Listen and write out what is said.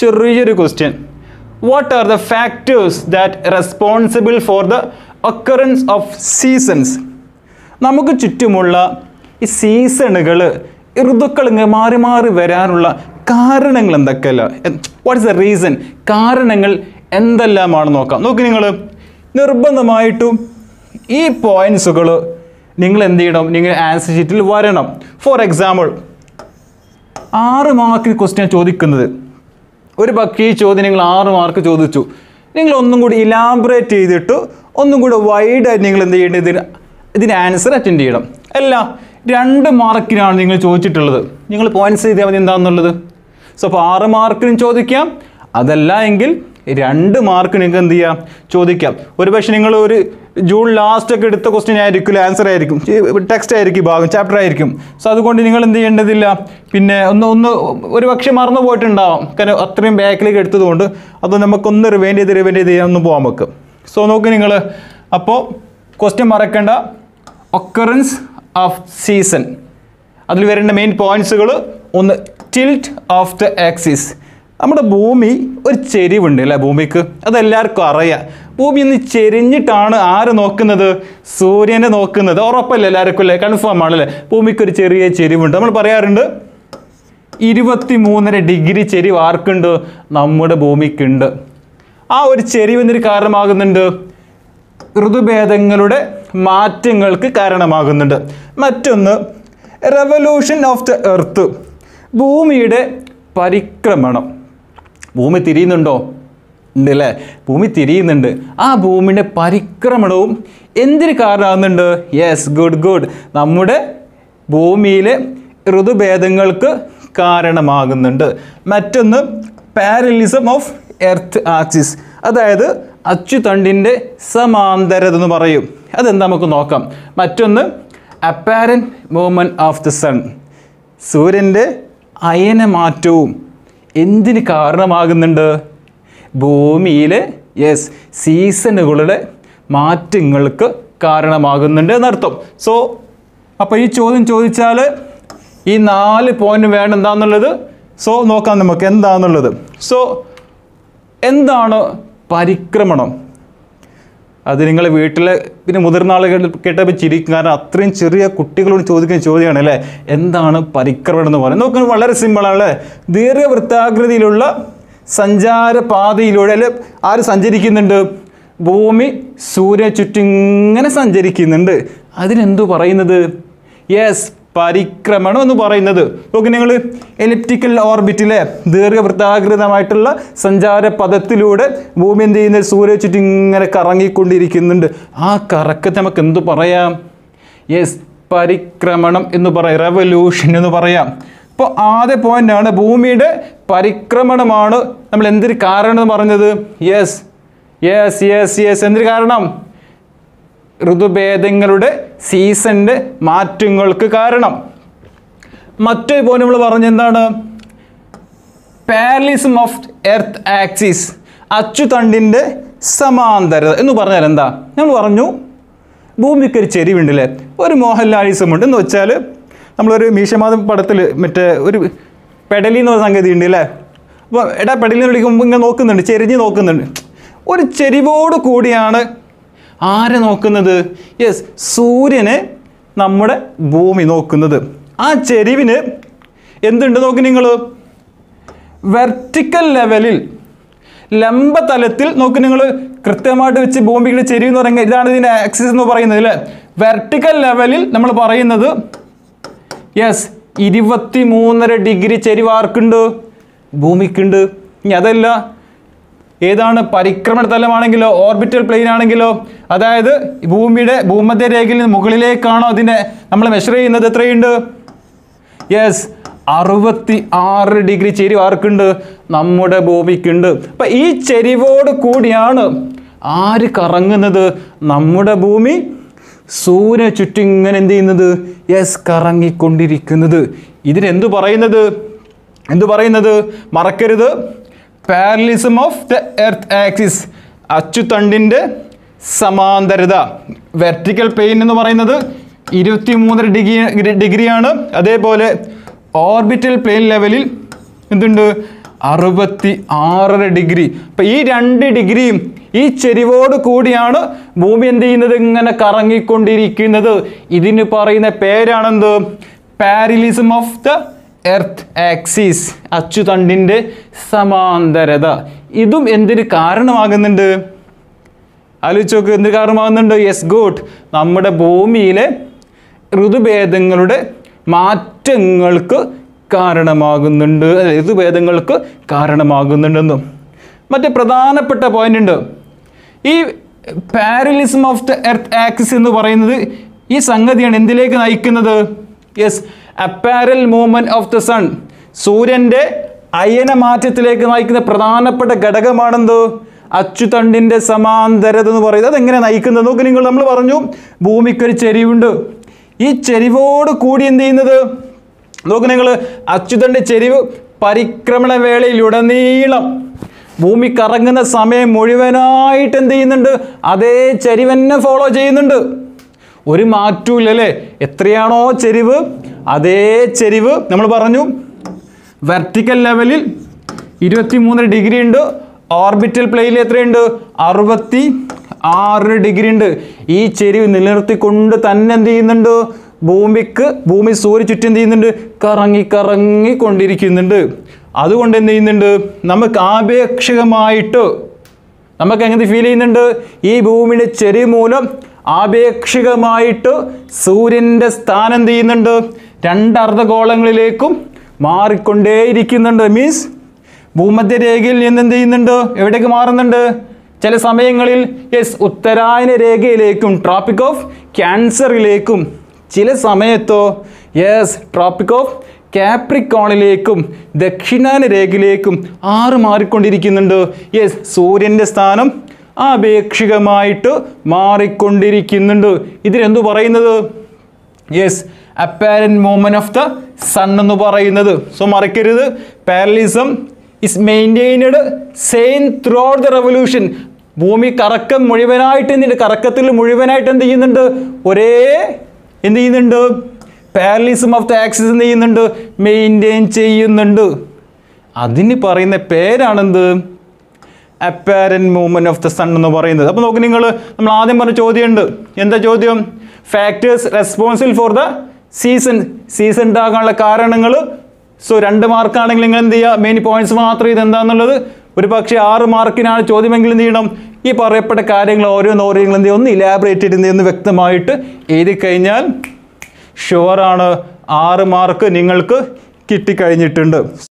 ചെറിയൊരു question what are the factors that responsible for the occurrence of seasons നമുക്ക് ചുറ്റുമുള്ള ഈ സീസണുകൾ ഋതുക്കൾ ഇങ്ങനെ മാറി മാറി വരാനുള്ള കാരണങ്ങൾ എന്തൊക്കെയല്ല വാട്ട് ഇസ് ദ റീസൺ കാരണങ്ങൾ എന്തെല്ലാമാണ് നോക്കാം നോക്കി നിങ്ങൾ നിർബന്ധമായിട്ടും ഈ പോയിന്റ്സുകൾ നിങ്ങൾ എന്ത് ചെയ്യണം നിങ്ങൾ ആൻസർ ഷീറ്റിൽ വരണം ഫോർ എക്സാമ്പിൾ ആറ് മാർക്ക് ക്വസ്റ്റ്യൻ ചോദിക്കുന്നത് ഒരു പക്ഷേ ഈ ചോദ്യം നിങ്ങൾ ആറ് മാർക്ക് ചോദിച്ചു നിങ്ങൾ ഒന്നും കൂടി ഇലാബറേറ്റ് ചെയ്തിട്ട് ഒന്നും കൂടി വൈഡായിട്ട് നിങ്ങൾ എന്ത് ചെയ്യേണ്ടത് ഇതിന് ഇതിന് ആൻസർ അറ്റൻഡ് ചെയ്യണം അല്ല രണ്ട് മാർക്കിനാണ് നിങ്ങൾ ചോദിച്ചിട്ടുള്ളത് നിങ്ങൾ പോയിന്റ്സ് ചെയ്താൽ മതി എന്താണെന്നുള്ളത് സോ അപ്പോൾ ആറ് മാർക്കിനും ചോദിക്കാം അതല്ല എങ്കിൽ രണ്ട് മാർക്ക് നിങ്ങൾക്ക് എന്ത് ചെയ്യാം ചോദിക്കാം ഒരു പക്ഷേ നിങ്ങൾ ഒരു ജൂൺ ലാസ്റ്റ് ഒക്കെ എടുത്ത ക്വസ്റ്റ്യൻ ആയിരിക്കും ആൻസർ ആയിരിക്കും ടെക്സ്റ്റ് ആയിരിക്കും ഈ ഭാഗം ചാപ്റ്റർ ആയിരിക്കും സോ അതുകൊണ്ട് നിങ്ങൾ എന്ത് ചെയ്യേണ്ടതില്ല പിന്നെ ഒന്ന് ഒന്ന് ഒരു പക്ഷേ മറന്നു പോയിട്ടുണ്ടാവാം കാരണം അത്രയും ബാക്കിലേക്ക് എടുത്തതുകൊണ്ട് അത് നമുക്കൊന്ന് റിവൈൻഡ് ചെയ്ത് റിവൈൻഡ് ചെയ്ത് ചെയ്യാൻ ഒന്ന് പോകാൻ നമുക്ക് സോ നോക്ക് നിങ്ങൾ അപ്പോൾ ക്വസ്റ്റ്യൻ മറക്കേണ്ട ഒക്കറൻസ് ഓഫ് സീസൺ അതിൽ വരേണ്ട മെയിൻ പോയിന്റ്സുകൾ ഒന്ന് ടിൽറ്റ് ഓഫ് ദ ആക്സിസ് നമ്മുടെ ഭൂമി ഒരു ചെരിവുണ്ട് അല്ലേ ഭൂമിക്ക് അതെല്ലാവർക്കും അറിയാം ഭൂമി ഒന്ന് ചെരിഞ്ഞിട്ടാണ് ആര് നോക്കുന്നത് സൂര്യനെ നോക്കുന്നത് ഉറപ്പല്ലേ എല്ലാവർക്കും അല്ലേ കൺഫേം ആണല്ലേ ഭൂമിക്ക് ഒരു ചെറിയ ചെരിവുണ്ട് നമ്മൾ പറയാറുണ്ട് ഇരുപത്തി മൂന്നര ഡിഗ്രി ചെരിവ് ആർക്കുണ്ട് നമ്മുടെ ഭൂമിക്കുണ്ട് ആ ഒരു ചെരിവ് എന്തിന് കാരണമാകുന്നുണ്ട് ഋതുഭേദങ്ങളുടെ മാറ്റങ്ങൾക്ക് കാരണമാകുന്നുണ്ട് മറ്റൊന്ന് റെവല്യൂഷൻ ഓഫ് ദ എർത്ത് ഭൂമിയുടെ പരിക്രമണം ഭൂമി തിരിയുന്നുണ്ടോ ഉണ്ട് അല്ലേ ഭൂമി തിരിയുന്നുണ്ട് ആ ഭൂമിയുടെ പരിക്രമണവും എന്തിന് കാരണമാകുന്നുണ്ട് യെസ് ഗുഡ് ഗുഡ് നമ്മുടെ ഭൂമിയിലെ ഋതുഭേദങ്ങൾക്ക് കാരണമാകുന്നുണ്ട് മറ്റൊന്ന് പാരലിസം ഓഫ് എർത്ത് ആക്സിസ് അതായത് അച്ചുതണ്ടിൻ്റെ സമാന്തരത എന്ന് പറയും അതെന്താ നമുക്ക് നോക്കാം മറ്റൊന്ന് apparent movement of the sun സൂര്യൻ്റെ അയനമാറ്റവും എന്തിന് കാരണമാകുന്നുണ്ട് ഭൂമിയിലെ യെസ് സീസണുകളുടെ മാറ്റങ്ങൾക്ക് കാരണമാകുന്നുണ്ട് എന്നർത്ഥം സോ അപ്പോൾ ഈ ചോദ്യം ചോദിച്ചാൽ ഈ നാല് പോയിന്റ് വേണം എന്താണെന്നുള്ളത് സോ നോക്കാം നമുക്ക് എന്താണെന്നുള്ളത് സോ എന്താണ് പരിക്രമണം അത് നിങ്ങൾ വീട്ടിലെ പിന്നെ മുതിർന്ന ആളുകൾ കേട്ടപ്പോൾ ചിരിക്കും കാരണം അത്രയും ചെറിയ കുട്ടികളോട് ചോദിക്കുന്ന ചോദ്യമാണ് അല്ലേ എന്താണ് പരിക്രമണം എന്ന് പറയുന്നത് നോക്കുന്നത് വളരെ സിമ്പിളാണ് അല്ലേ ദീർഘവൃത്താകൃതിയിലുള്ള സഞ്ചാരപാതയിലൂടെ അല്ലെ ആര് സഞ്ചരിക്കുന്നുണ്ട് ഭൂമി സൂര്യ ചുറ്റിങ്ങനെ സഞ്ചരിക്കുന്നുണ്ട് അതിനെന്തു പറയുന്നത് യെസ് പരിക്രമണം എന്ന് പറയുന്നത് നോക്കി നിങ്ങൾ എലിപ്റ്റിക്കൽ ഓർബിറ്റിലെ ദീർഘവൃത്താകൃതമായിട്ടുള്ള സഞ്ചാര പദത്തിലൂടെ ഭൂമി എന്ത് ചെയ്യുന്നത് സൂര്യ ചുറ്റും ഇങ്ങനെ കറങ്ങിക്കൊണ്ടിരിക്കുന്നുണ്ട് ആ കറക്കത്തെ നമുക്ക് എന്തു പറയാം യെസ് പരിക്രമണം എന്ന് പറയാം റെവല്യൂഷൻ എന്ന് പറയാം ഇപ്പോൾ ആദ്യ പോയിന്റാണ് ഭൂമിയുടെ പരിക്രമണമാണ് നമ്മൾ എന്തിന് കാരണം എന്ന് പറഞ്ഞത് യെസ് യെസ് യെസ് യെസ് എന്തിന് കാരണം ഋതുഭേദങ്ങളുടെ സീസണിൻ്റെ മാറ്റങ്ങൾക്ക് കാരണം മറ്റൊരു പോയിന്റ് നമ്മൾ പറഞ്ഞ എന്താണ് പാരലിസം ഓഫ് എർത്ത് ആക്സിസ് അച്ചുതണ്ടിൻ്റെ സമാന്തരത എന്ന് പറഞ്ഞാൽ എന്താ നമ്മൾ പറഞ്ഞു ഭൂമിക്ക് ഒരു ചെരിവുണ്ടല്ലേ ഒരു മോഹൻലാലിസം ഉണ്ട് എന്ന് വെച്ചാൽ നമ്മളൊരു മീശമാധം പടത്തിൽ മറ്റേ ഒരു പെടലി എന്ന് പറഞ്ഞ സംഗതി ഉണ്ട് അല്ലേ അപ്പോൾ എടാ പെടലി എന്ന് വിളിക്കുമ്പോൾ ഇങ്ങനെ നോക്കുന്നുണ്ട് ചെരിഞ്ഞ് നോക്കുന്നുണ്ട് ഒരു ചെരിവോട് കൂടിയാണ് ആരെ നോക്കുന്നത് യെസ് സൂര്യനെ നമ്മുടെ ഭൂമി നോക്കുന്നത് ആ ചെരിവിന് എന്തുണ്ട് നോക്കി നിങ്ങൾ വെർട്ടിക്കൽ ലെവലിൽ ലംബതലത്തിൽ നോക്കി നിങ്ങൾ കൃത്യമായിട്ട് വെച്ച് ഭൂമിയുടെ ചെരിവ് എന്ന് പറയുന്നത് ഇതാണ് ഇതിൻ്റെ ആക്സിസ് എന്ന് പറയുന്നത് അല്ലേ വെർട്ടിക്കൽ ലെവലിൽ നമ്മൾ പറയുന്നത് യെസ് ഇരുപത്തി മൂന്നര ഡിഗ്രി ചെരിവ് ആർക്കുണ്ട് ഭൂമിക്കുണ്ട് ഇനി അതല്ല ഏതാണ് പരിക്രമണ തലമാണെങ്കിലോ ഓർബിറ്റൽ പ്ലെയിൻ ആണെങ്കിലോ അതായത് ഭൂമിയുടെ ഭൂമധ്യരേഖയിൽ നിന്ന് മുകളിലേക്കാണോ അതിനെ നമ്മൾ മെഷർ ചെയ്യുന്നത് എത്രയുണ്ട് യെസ് അറുപത്തി ആറ് ഡിഗ്രി ചെരിവ് ആർക്കുണ്ട് നമ്മുടെ ഭൂമിക്കുണ്ട് അപ്പം ഈ ചെരിവോട് കൂടിയാണ് ആര് കറങ്ങുന്നത് നമ്മുടെ ഭൂമി സൂര്യ ചുറ്റും ഇങ്ങനെ എന്ത് ചെയ്യുന്നത് യെസ് കറങ്ങിക്കൊണ്ടിരിക്കുന്നത് ഇതിനെന്തു പറയുന്നത് എന്തു പറയുന്നത് മറക്കരുത് parallelism of the earth axis അച്ചുതണ്ടിൻ്റെ സമാന്തരത വെർട്ടിക്കൽ പെയിൻ എന്ന് പറയുന്നത് ഇരുപത്തി മൂന്നര ഡിഗ്രി ഡിഗ്രിയാണ് അതേപോലെ ഓർബിറ്റൽ പ്ലെയിൻ ലെവലിൽ എന്തുണ്ട് അറുപത്തി ആറര ഡിഗ്രി അപ്പം ഈ രണ്ട് ഡിഗ്രിയും ഈ ചെരിവോട് കൂടിയാണ് ഭൂമി എന്ത് ചെയ്യുന്നത് ഇങ്ങനെ കറങ്ങിക്കൊണ്ടിരിക്കുന്നത് ഇതിന് പറയുന്ന പേരാണെന്ത് parallelism of the earth axis അച്ചുതണ്ടിൻ്റെ സമാന്തരത ഇതും എന്തിന് കാരണമാകുന്നുണ്ട് ആലോചിച്ച് നോക്ക് എന്ത് കാരണമാകുന്നുണ്ട് യെസ് ഗുഡ് നമ്മുടെ ഭൂമിയിലെ ഋതുഭേദങ്ങളുടെ മാറ്റങ്ങൾക്ക് കാരണമാകുന്നുണ്ട് അല്ലെ, ഋതുഭേദങ്ങൾക്ക് കാരണമാകുന്നുണ്ടെന്നും മറ്റേ പ്രധാനപ്പെട്ട പോയിന്റ് ഉണ്ട് ഈ parallelism of the earth axis എന്ന് പറയുന്നത് ഈ സംഗതിയാണ് എന്തിലേക്ക് നയിക്കുന്നത് yes apparent movement of the sun സൂര്യൻ്റെ അയന മാറ്റത്തിലേക്ക് നയിക്കുന്ന പ്രധാനപ്പെട്ട ഘടകമാണെന്തോ അച്ചുതണ്ടിൻ്റെ സമാന്തരത എന്ന് പറയുന്നത് അതെങ്ങനെ നയിക്കുന്നത് നോക്ക് നിങ്ങൾ നമ്മൾ പറഞ്ഞു ഭൂമിക്കൊരു ചെരിവുണ്ട് ഈ ചെരിവോട് കൂടി എന്ത് ചെയ്യുന്നത് നോക്ക് നിങ്ങൾ അച്ചുതണ്ട് ചെരിവ് പരിക്രമണ വേളയിലുടനീളം ഭൂമി കറങ്ങുന്ന സമയം മുഴുവനായിട്ട് എന്ത് ചെയ്യുന്നുണ്ട് അതേ ചെരിവ് തന്നെ ഫോളോ ചെയ്യുന്നുണ്ട് ഒരു മാറ്റവും അല്ലേ എത്രയാണോ ചെരിവ് അതേ ചെരിവ് നമ്മൾ പറഞ്ഞു വെർട്ടിക്കൽ ലെവലിൽ ഇരുപത്തി മൂന്നര ഡിഗ്രി ഉണ്ട് ഓർബിറ്റൽ പ്ലെയിനിൽ എത്രയുണ്ട് അറുപത്തി ആറ് ഡിഗ്രി ഉണ്ട് ഈ ചെരിവ് നിലനിർത്തിക്കൊണ്ട് തന്നെ എന്ത് ചെയ്യുന്നുണ്ട് ഭൂമിക്ക് ഭൂമി സൂര്യ ചുറ്റും എന്ത് ചെയ്യുന്നുണ്ട് കറങ്ങി കറങ്ങി കൊണ്ടിരിക്കുന്നുണ്ട് അതുകൊണ്ട് എന്ത് ചെയ്യുന്നുണ്ട് നമുക്ക് ആപേക്ഷികമായിട്ട് നമുക്ക് എങ്ങനെ ഫീൽ ചെയ്യുന്നുണ്ട് ഈ ഭൂമിയുടെ ചെരിവ് മൂലം ആപേക്ഷികമായിട്ട് സൂര്യൻ്റെ സ്ഥാനം എന്ത് ചെയ്യുന്നുണ്ട് രണ്ട് അർദ്ധഗോളങ്ങളിലേക്കും മാറിക്കൊണ്ടേയിരിക്കുന്നുണ്ട് മീൻസ് ഭൂമധ്യരേഖയിൽ നിന്ന് എന്ത് ചെയ്യുന്നുണ്ട് എവിടേക്ക് മാറുന്നുണ്ട് ചില സമയങ്ങളിൽ യെസ് ഉത്തരായന രേഖയിലേക്കും ട്രോപ്പിക് ഓഫ് ക്യാൻസറിലേക്കും ചില സമയത്തോ യെസ് ട്രോപ്പിക് ഓഫ് കാപ്രിക്കോണിലേക്കും ദക്ഷിണാന രേഖയിലേക്കും ആറ് മാറിക്കൊണ്ടിരിക്കുന്നുണ്ട് യെസ് സൂര്യൻ്റെ സ്ഥാനം ആപേക്ഷികമായിട്ട് മാറിക്കൊണ്ടിരിക്കുന്നുണ്ട് ഇതിനെന്തു പറയുന്നത് yes apparent movement of the sun എന്ന് പറയുന്നത് സോ മറക്കരുത് parallelism is maintained same throughout the revolution ഭൂമി കറക്കം മുഴുവനായിട്ട് എന്തുണ്ട് കറക്കത്തിൽ മുഴുവനായിട്ട് എന്ത് ചെയ്യുന്നുണ്ട് ഒരേ എന്ത് ചെയ്യുന്നുണ്ട് പാരലിസം ഓഫ് ദ ആക്സിസ് എന്ത് ചെയ്യുന്നുണ്ട് മെയിൻറ്റെയിൻ ചെയ്യുന്നുണ്ട് അതിന് പറയുന്ന പേരാണെന്ത് apparent movement of the sun എന്ന് പറയുന്നത് അപ്പോൾ നോക്ക് നിങ്ങൾ നമ്മൾ ആദ്യം പറഞ്ഞ ചോദ്യമുണ്ട് എന്താ ചോദ്യം factors responsible for the season season ഉണ്ടാകാനുള്ള കാരണങ്ങൾ സോ രണ്ട് മാർക്കാണെങ്കിൽ നിങ്ങൾ എന്ത് ചെയ്യുക മെയിൻ പോയിന്റ്സ് മാത്രം ഇത് എന്താണെന്നുള്ളത് ഒരു പക്ഷേ ആറ് മാർക്കിനാണ് ചോദ്യമെങ്കിൽ എന്ത് ചെയ്യണം ഈ പറയപ്പെട്ട കാര്യങ്ങൾ ഓരോന്ന് ഓരോന്നും എന്ത് ചെയ്യും ഒന്ന് ഇലാബറേറ്റ് ചെയ്ത് എന്ത് ചെയ്യുന്നു വ്യക്തമായിട്ട് എഴുതി കഴിഞ്ഞാൽ ഷുവറാണ് ആറ് മാർക്ക് നിങ്ങൾക്ക് കിട്ടിക്കഴിഞ്ഞിട്ടുണ്ട്